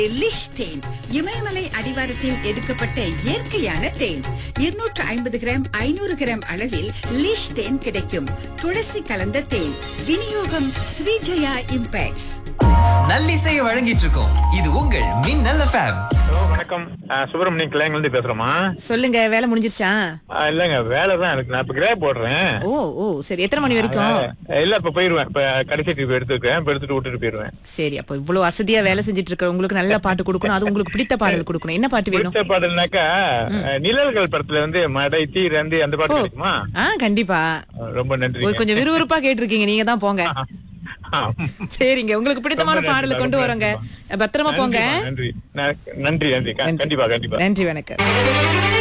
லிஷ் தேன் இமயமலை அடிவாரத்தில் எடுக்கப்பட்ட இயற்கையான தேன் இருநூற்று ஐம்பது கிராம் ஐநூறு கிராம் அளவில் லிஷ் தேன் கிடைக்கும் துளசி கலந்த தேன் விநியோகம் ஸ்ரீஜயா இம்பேக்ட்ஸ் நல்லிசையை வழங்கிட்டு இருக்கோம் இது உங்கள் மின்னல் எஃப்எம் ஹலோ வணக்கம் அஹ், சுப்பிரமணியம் கிளைங்கலேருந்து பேசுறோமா சொல்லுங்க வேலை முடிஞ்சிருச்சா அஹ், இல்லங்க வேலை தான் இருக்கு நான் இப்ப கிரே போடுறேன் ஓ ஓ சரி எத்தனை மணி வரைக்கும் அஹ், இல்ல இப்ப போயிருவேன் இப்ப கடைசி டிப் எடுத்துருக்கேன் இப்ப எடுத்துட்டு விட்டுட்டு போயிருவேன் சரி அப்ப இவ்வளவு வசதியா வேலை செஞ்சுட்டு இருக்க உங்களுக்கு நல்ல பாட்டு கொடுக்கணும் அது உங்களுக்கு பிடித்த பாடல் கொடுக்கணும் என்ன பாட்டு வேணும் பிடிச்ச பாடல்னாக்கா அஹ், நிழல்கள் படத்துல வந்து மடை தீ ரந்து அந்த பாட்டு கிடைக்குமா ஆ கண்டிப்பா அஹ், ரொம்ப நன்றி ஒரு கொஞ்சம் விறுவிறுப்பா கேட்டிருக்கீங்க நீங்க தான் போங்க சரிங்க உங்களுக்கு பிடித்தமான ரொம்ப நன்றி, பாடலை கொண்டு ரொம்ப வரோங்க நன்றிம்மா. பத்திரமா போங்க நன்றி நன்றி நன்றி நன்றி கண்டிப்பா கண்டிப்பா நன்றி வணக்கம்